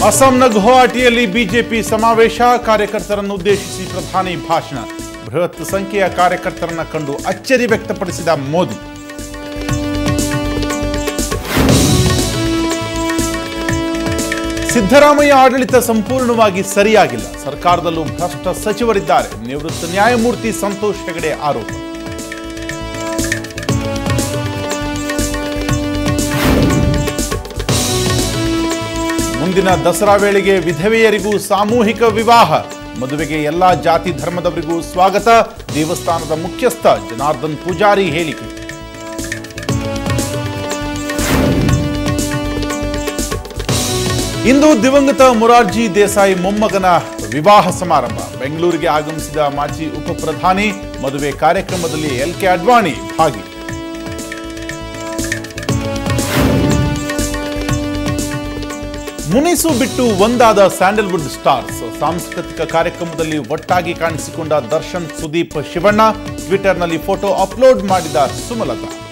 ಅಸ್ಸಾಂನ ಗುವಾಹಟಿಯಲ್ಲಿ ಬಿಜೆಪಿ ಸಮಾವೇಶ ಕಾರ್ಯಕರ್ತರನ್ನು ಉದ್ದೇಶಿಸಿ ಪ್ರಧಾನಿ ಭಾಷಣ ಬೃಹತ್ ಸಂಖ್ಯೆಯ ಕಾರ್ಯಕರ್ತರನ್ನ ಕಂಡು ಅಚ್ಚರಿ ವ್ಯಕ್ತಪಡಿಸಿದ ಮೋದಿ ಸಿದ್ದರಾಮಯ್ಯ ಆಡಳಿತ ಸಂಪೂರ್ಣವಾಗಿ ಸರಿಯಾಗಿಲ್ಲ ಸರ್ಕಾರದಲ್ಲೂ ಭ್ರಷ್ಟ ಸಚಿವರಿದ್ದಾರೆ ನಿವೃತ್ತ ನ್ಯಾಯಮೂರ್ತಿ ಸಂತೋಷ್ ಹೆಗಡೆ ಆರೋಪ ಮುಂದಿನ ದಸರಾ ವೇಳೆಗೆ ವಿಧವೆಯರಿಗೂ ಸಾಮೂಹಿಕ ವಿವಾಹ ಮದುವೆಗೆ ಎಲ್ಲಾ ಜಾತಿ ಧರ್ಮದವರಿಗೂ ಸ್ವಾಗತ ದೇವಸ್ಥಾನದ ಮುಖ್ಯಸ್ಥ ಜನಾರ್ದನ್ ಪೂಜಾರಿ ಹೇಳಿಕೆ ಇಂದು ದಿವಂಗತ ಮೊರಾರ್ಜಿ ದೇಸಾಯಿ ಮೊಮ್ಮಗನ ವಿವಾಹ ಸಮಾರಂಭ ಬೆಂಗಳೂರಿಗೆ ಆಗಮಿಸಿದ ಮಾಜಿ ಉಪ ಪ್ರಧಾನಿ ಮದುವೆ ಕಾರ್ಯಕ್ರಮದಲ್ಲಿ ಎಲ್ ಕೆ ಅಡ್ವಾಣಿ ಭಾಗಿ ಮುನಿಸು ಬಿಟ್ಟು ಒಂದಾದ ಸ್ಯಾಂಡಲ್ವುಡ್ ಸ್ಟಾರ್ಸ್ ಸಾಂಸ್ಕೃತಿಕ ಕಾರ್ಯಕ್ರಮದಲ್ಲಿ ಒಟ್ಟಾಗಿ ಕಾಣಿಸಿಕೊಂಡ ದರ್ಶನ್ ಸುದೀಪ್ ಶಿವಣ್ಣ ಟ್ವಿಟರ್ನಲ್ಲಿ ಫೋಟೋ ಅಪ್ಲೋಡ್ ಮಾಡಿದ ಸುಮಲತಾ